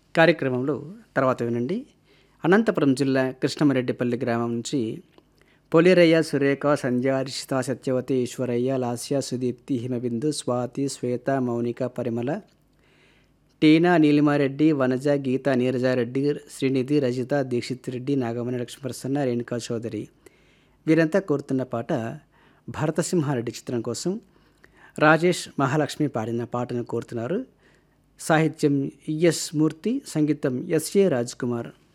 కార్యక్రమంలో తర్వాత వినండి అనంతపురం జిల్లా కృష్ణమరెడ్డిపల్లి గ్రామం నుంచి పొలిరయ్య సురేఖ సంధ్య రిషిత సత్యవతి ఈశ్వరయ్య లాస్య సుదీప్తి హిమబిందు స్వాతి శ్వేత మౌనిక పరిమళ టీనా నీలిమారెడ్డి వనజ గీత నీరజారెడ్డి శ్రీనిధి రజిత దీక్షిత్ రెడ్డి నాగమణి లక్ష్మీప్రసన్న రేణుకా చౌదరి వీరంతా కోరుతున్న పాట భరతసింహారెడ్డి చిత్రం కోసం రాజేష్ మహాలక్ష్మి పాడిన పాటను కోరుతున్నారు సాహిత్యం ఈఎస్ మూర్తి సంగీతం ఎస్ఏ రాజ్ కుమార్